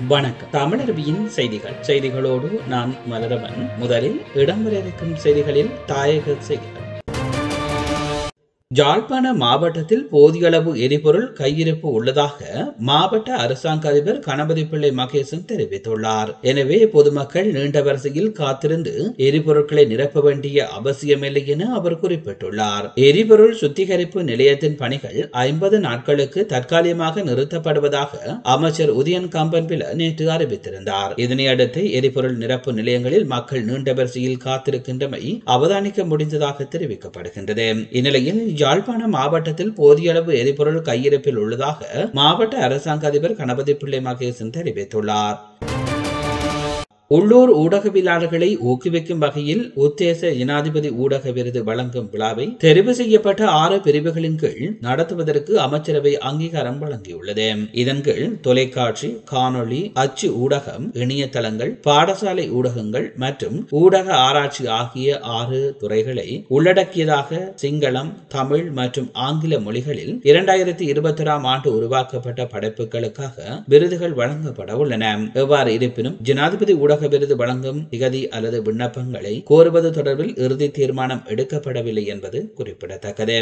வணக்கம் தமிழருவியின் செய்திகள் செய்திகளோடு நான் மலரவன் முதலில் இடம்பெற இருக்கும் செய்திகளில் தாயக செய்திகள் ஜாழ்ப்பாண மாவட்டத்தில் போதிய அளவு எரிபொருள் கையிருப்பு உள்ளதாக மாவட்ட அரசாங்க அதிபர் கணபதி பிள்ளை மகேசன் தெரிவித்துள்ளார் எனவே பொதுமக்கள் நீண்ட வரிசையில் காத்திருந்து எரிபொருட்களை நிரப்ப வேண்டிய அவசியமில்லை என அவர் குறிப்பிட்டுள்ளார் எரிபொருள் சுத்திகரிப்பு நிலையத்தின் பணிகள் ஐம்பது நாட்களுக்கு தற்காலிகமாக நிறுத்தப்படுவதாக அமைச்சர் உதயன் கம்பன்பில நேற்று அறிவித்திருந்தார் இதனையடுத்து எரிபொருள் நிரப்பு நிலையங்களில் மக்கள் நீண்ட வரிசையில் காத்திருக்கின்றமை அவதானிக்க முடிந்ததாக தெரிவிக்கப்படுகின்றது இந்நிலையில் யாழ்ப்பாண மாவட்டத்தில் போதிய அளவு எரிபொருள் கையிருப்பில் உள்ளதாக மாவட்ட அரசாங்க அதிபர் கணபதி பிள்ளை மகேசன் தெரிவித்துள்ளார் உள்ளூர் ஊடகவியலாளர்களை ஊக்குவிக்கும் வகையில் உத்தேச ஜனாதிபதி ஊடக விருது வழங்கும் விழாவை தெரிவு செய்யப்பட்ட ஆறு பிரிவுகளின் கீழ் நடத்துவதற்கு அமைச்சரவை அங்கீகாரம் வழங்கியுள்ளது இதன் கீழ் தொலைக்காட்சி காணொளி அச்சு ஊடகம் இணையதளங்கள் பாடசாலை ஊடகங்கள் மற்றும் ஊடக ஆராய்ச்சி ஆகிய ஆறு துறைகளை உள்ளடக்கியதாக சிங்களம் தமிழ் மற்றும் ஆங்கில மொழிகளில் இரண்டாயிரத்தி இருபத்தொராம் ஆண்டு உருவாக்கப்பட்ட படைப்புகளுக்காக விருதுகள் வழங்கப்பட உள்ளன எவ்வாறு இருப்பினும் ஜனாதிபதி ஊடக ஊடக விருது வழங்கும் திகதி அல்லது விண்ணப்பங்களை கோருவது தொடர்பில் இறுதி தீர்மானம் எடுக்கப்படவில்லை என்பது குறிப்பிடத்தக்கது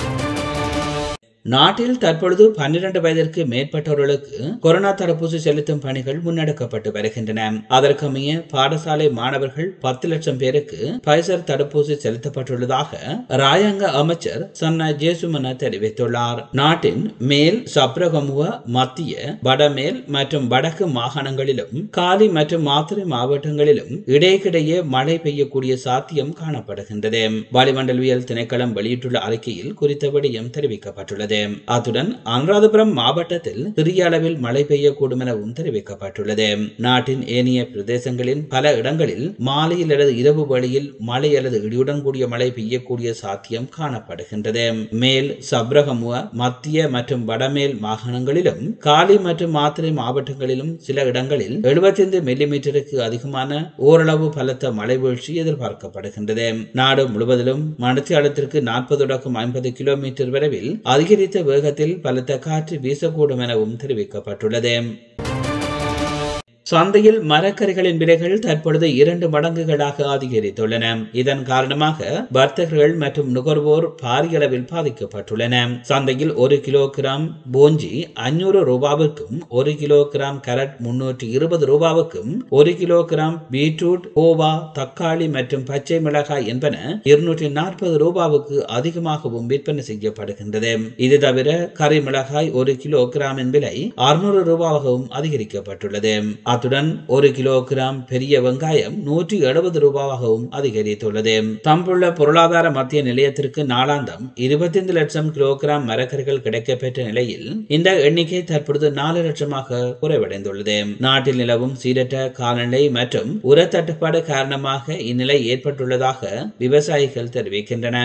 நாட்டில் தற்பொழுது பன்னிரண்டு வயதிற்கு மேற்பட்டவர்களுக்கு கொரோனா தடுப்பூசி செலுத்தும் பணிகள் முன்னெடுக்கப்பட்டு வருகின்றன அதற்கமைய பாடசாலை மாணவர்கள் பத்து லட்சம் பேருக்கு பைசர் தடுப்பூசி செலுத்தப்பட்டுள்ளதாக ராயங்க அமைச்சர் சன்னா ஜேசுமன தெரிவித்துள்ளார் நாட்டின் மேல் சப்ரகமுவ மத்திய வடமேல் மற்றும் வடக்கு மாகாணங்களிலும் காலி மற்றும் மாத்திரை மாவட்டங்களிலும் இடையிடையே மழை பெய்யக்கூடிய சாத்தியம் காணப்படுகின்றது வளிமண்டலவியல் திணைக்களம் வெளியிட்டுள்ள அறிக்கையில் குறித்த விடயம் தெரிவிக்கப்பட்டுள்ளது உள்ளது அத்துடன் அனுராதபுரம் மாவட்டத்தில் சிறிய அளவில் மழை பெய்யக்கூடும் எனவும் தெரிவிக்கப்பட்டுள்ளது நாட்டின் ஏனைய பிரதேசங்களின் பல இடங்களில் மாலையில் அல்லது இரவு வேளையில் மழை அல்லது இடியுடன் கூடிய மழை பெய்யக்கூடிய சாத்தியம் காணப்படுகின்றது மேல் சப்ரகமுவ மத்திய மற்றும் வடமேல் மாகாணங்களிலும் காலி மற்றும் மாத்திரை மாவட்டங்களிலும் சில இடங்களில் எழுபத்தைந்து மில்லிமீட்டருக்கு அதிகமான ஓரளவு பலத்த மழை வீழ்ச்சி எதிர்பார்க்கப்படுகின்றது நாடு முழுவதிலும் மணித்தியாலத்திற்கு நாற்பது தொடக்கம் ஐம்பது கிலோமீட்டர் வரைவில் அதிக அதிகரித்த வேகத்தில் பலத்த காற்று வீசக்கூடும் எனவும் தெரிவிக்கப்பட்டுள்ளது சந்தையில் மரக்கறிகளின் விலைகள் தற்பொழுது இரண்டு மடங்குகளாக அதிகரித்துள்ளன இதன் காரணமாக வர்த்தகர்கள் மற்றும் நுகர்வோர் பாரிய அளவில் பாதிக்கப்பட்டுள்ளன சந்தையில் ஒரு கிலோகிராம் போஞ்சி அஞ்சூறு ரூபாவுக்கும் ஒரு கிலோகிராம் கரட் முன்னூற்றி இருபது ரூபாவுக்கும் ஒரு கிலோகிராம் பீட்ரூட் கோவா தக்காளி மற்றும் பச்சை மிளகாய் என்பன இருநூற்றி நாற்பது ரூபாவுக்கு அதிகமாகவும் விற்பனை செய்யப்படுகின்றது இது தவிர கறி மிளகாய் ஒரு கிலோகிராமின் விலை அறுநூறு ரூபாவாகவும் அதிகரிக்கப்பட்டுள்ளது அத்துடன் ஒரு கிலோகிராம் பெரிய வெங்காயம் நூற்றி எழுபது ரூபாவாகவும் அதிகரித்துள்ளது தம்புள்ள பொருளாதார மத்திய நிலையத்திற்கு நாளாந்தம் இருபத்தைந்து லட்சம் கிலோகிராம் மரக்கறிகள் கிடைக்கப்பெற்ற நிலையில் இந்த எண்ணிக்கை தற்பொழுது நாலு லட்சமாக குறைவடைந்துள்ளது நாட்டில் நிலவும் சீரற்ற காலநிலை மற்றும் உர தட்டுப்பாடு காரணமாக இந்நிலை ஏற்பட்டுள்ளதாக விவசாயிகள் தெரிவிக்கின்றன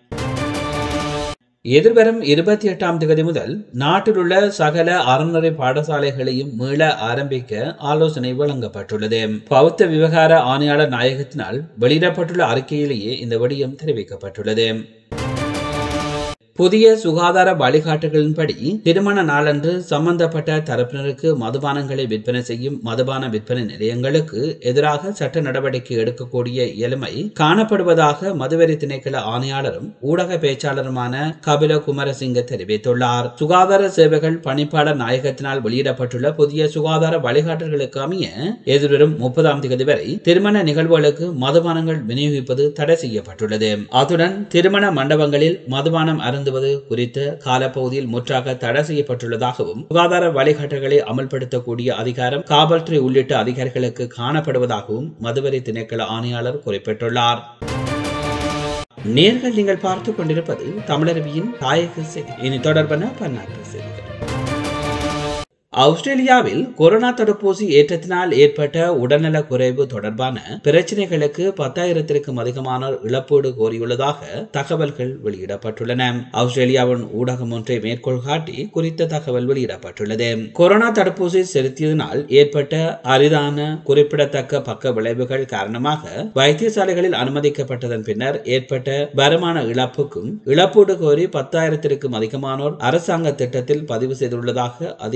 எதிர்வரும் இருபத்தி எட்டாம் தேதி முதல் நாட்டில் உள்ள சகல அறநிலை பாடசாலைகளையும் மீள ஆரம்பிக்க ஆலோசனை வழங்கப்பட்டுள்ளது பௌத்த விவகார ஆணையாளர் நாயகத்தினால் வெளியிடப்பட்டுள்ள அறிக்கையிலேயே இந்த விடயம் தெரிவிக்கப்பட்டுள்ளது புதிய சுகாதார வழிகாட்டுகளின்படி திருமண நாளன்று சம்பந்தப்பட்ட தரப்பினருக்கு மதுபானங்களை விற்பனை செய்யும் மதுபான விற்பனை நிலையங்களுக்கு எதிராக சட்ட நடவடிக்கை எடுக்கக்கூடிய இயலுமை காணப்படுவதாக மதுவெறி திணைக்கள ஆணையாளரும் ஊடக பேச்சாளருமான கபில குமரசிங்க தெரிவித்துள்ளார் சுகாதார சேவைகள் பணிப்பாளர் நாயகத்தினால் வெளியிடப்பட்டுள்ள புதிய சுகாதார வழிகாட்டுகளுக்கு அமைய எதிர்வரும் முப்பதாம் தேதி வரை திருமண நிகழ்வுகளுக்கு மதுபானங்கள் விநியோகிப்பது தடை செய்யப்பட்டுள்ளது அத்துடன் திருமண மண்டபங்களில் மதுபானம் அருந்த அருந்துவது குறித்த காலப்பகுதியில் முற்றாக தடை செய்யப்பட்டுள்ளதாகவும் சுகாதார வழிகாட்டுகளை அமல்படுத்தக்கூடிய அதிகாரம் காவல்துறை உள்ளிட்ட அதிகாரிகளுக்கு காணப்படுவதாகவும் மதுவரி திணைக்கள ஆணையாளர் குறிப்பிட்டுள்ளார் நேர்கள் நீங்கள் பார்த்துக் கொண்டிருப்பது தமிழருவியின் தாயக செய்தி இனி தொடர்பான பன்னாட்டு செய்திகள் ஆஸ்திரேலியாவில் கொரோனா தடுப்பூசி ஏற்றத்தினால் ஏற்பட்ட உடல்நல குறைவு தொடர்பான பிரச்சனைகளுக்கு பத்தாயிரத்திற்கும் அதிகமானோர் இழப்பீடு கோரியுள்ளதாக தகவல்கள் வெளியிடப்பட்டுள்ளன ஆஸ்திரேலியாவின் ஊடகம் ஒன்றை மேற்கோள் காட்டி குறித்த தகவல் வெளியிடப்பட்டுள்ளது கொரோனா தடுப்பூசி செலுத்தியதனால் ஏற்பட்ட அரிதான குறிப்பிடத்தக்க பக்க விளைவுகள் காரணமாக வைத்தியசாலைகளில் அனுமதிக்கப்பட்டதன் பின்னர் ஏற்பட்ட வருமான இழப்புக்கும் இழப்பீடு கோரி பத்தாயிரத்திற்கும் அதிகமானோர் அரசாங்க திட்டத்தில் பதிவு செய்துள்ளதாக அதிகாரப்பூர்வ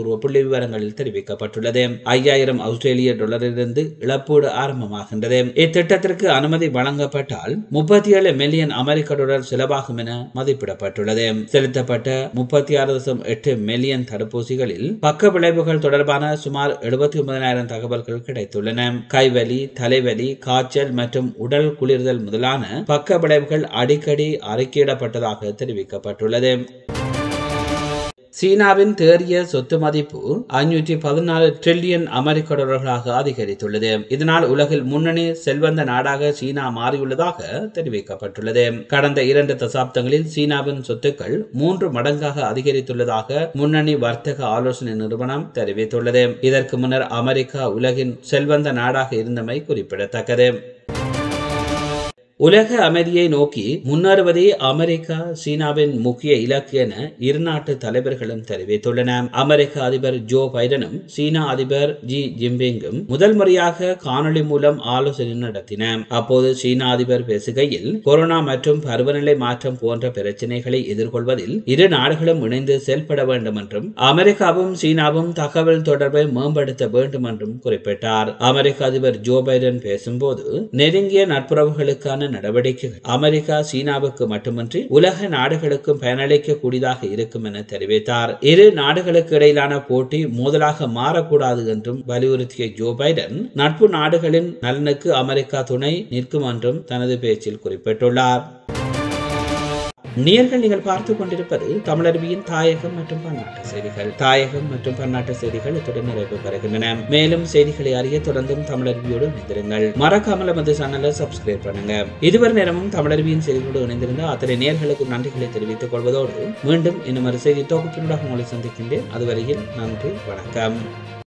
அதிகாரப்பூர்வ புள்ளி விவரங்களில் தெரிவிக்கப்பட்டுள்ளது ஐயாயிரம் ஆஸ்திரேலிய டாலரிலிருந்து இழப்பீடு ஆரம்பமாகின்றது இத்திட்டத்திற்கு அனுமதி வழங்கப்பட்டால் முப்பத்தி ஏழு மில்லியன் அமெரிக்க டாலர் செலவாகும் என மதிப்பிடப்பட்டுள்ளது செலுத்தப்பட்ட முப்பத்தி ஆறு தசம் எட்டு மில்லியன் தடுப்பூசிகளில் பக்க விளைவுகள் தொடர்பான சுமார் எழுபத்தி ஒன்பதாயிரம் தகவல்கள் கிடைத்துள்ளன கைவலி தலைவலி காய்ச்சல் மற்றும் உடல் குளிர்தல் முதலான பக்க விளைவுகள் அடிக்கடி அறிக்கையிடப்பட்டதாக தெரிவிக்கப்பட்டுள்ளது சீனாவின் தேறிய சொத்து மதிப்பு ஐநூற்றி பதினாலு டிரில்லியன் அமெரிக்க டாலர்களாக அதிகரித்துள்ளது இதனால் உலகில் முன்னணி செல்வந்த நாடாக சீனா மாறியுள்ளதாக தெரிவிக்கப்பட்டுள்ளது கடந்த இரண்டு தசாப்தங்களில் சீனாவின் சொத்துக்கள் மூன்று மடங்காக அதிகரித்துள்ளதாக முன்னணி வர்த்தக ஆலோசனை நிறுவனம் தெரிவித்துள்ளது இதற்கு முன்னர் அமெரிக்கா உலகின் செல்வந்த நாடாக இருந்தமை குறிப்பிடத்தக்கது உலக அமைதியை நோக்கி முன்னேறுவதே அமெரிக்கா சீனாவின் முக்கிய இலக்கு என இரு நாட்டு தலைவர்களும் தெரிவித்துள்ளனர் அமெரிக்க அதிபர் ஜோ பைடனும் சீனா அதிபர் ஜி ஜின்பிங்கும் முதல் முறையாக காணொலி மூலம் ஆலோசனை நடத்தினர் அப்போது சீனா அதிபர் பேசுகையில் கொரோனா மற்றும் பருவநிலை மாற்றம் போன்ற பிரச்சனைகளை எதிர்கொள்வதில் இரு நாடுகளும் இணைந்து செயல்பட வேண்டும் என்றும் அமெரிக்காவும் சீனாவும் தகவல் தொடர்பை மேம்படுத்த வேண்டும் என்றும் குறிப்பிட்டார் அமெரிக்க அதிபர் ஜோ பைடன் பேசும்போது நெருங்கிய நட்புறவுகளுக்கான நடவடிக்கைகள் அமெரிக்கா சீனாவுக்கு மட்டுமின்றி உலக நாடுகளுக்கும் பயனளிக்க கூடியதாக இருக்கும் என தெரிவித்தார் இரு நாடுகளுக்கு இடையிலான போட்டி மோதலாக மாறக்கூடாது என்றும் வலியுறுத்திய ஜோ பைடன் நட்பு நாடுகளின் நலனுக்கு அமெரிக்கா துணை நிற்கும் என்றும் தனது பேச்சில் குறிப்பிட்டுள்ளார் நேர்கள் நீங்கள் பார்த்து கொண்டிருப்பது தமிழருவியின் தாயகம் மற்றும் பன்னாட்டு செய்திகள் தாயகம் மற்றும் பன்னாட்டு செய்திகள் இத்துடன் நிறைவு பெறுகின்றன மேலும் செய்திகளை அறிய தொடர்ந்தும் தமிழருவியோடு இணைந்திருங்கள் மறக்காமல் நமது சேனலை சப்ஸ்கிரைப் பண்ணுங்க இதுவரை நேரமும் தமிழருவியின் செய்திகளோடு இணைந்திருந்த அத்தனை நேர்களுக்கும் நன்றிகளை தெரிவித்துக் கொள்வதோடு மீண்டும் இன்னும் ஒரு செய்தி தொகுப்பினூடாக உங்களை சந்திக்கின்றேன் அதுவரையில் நன்றி வணக்கம்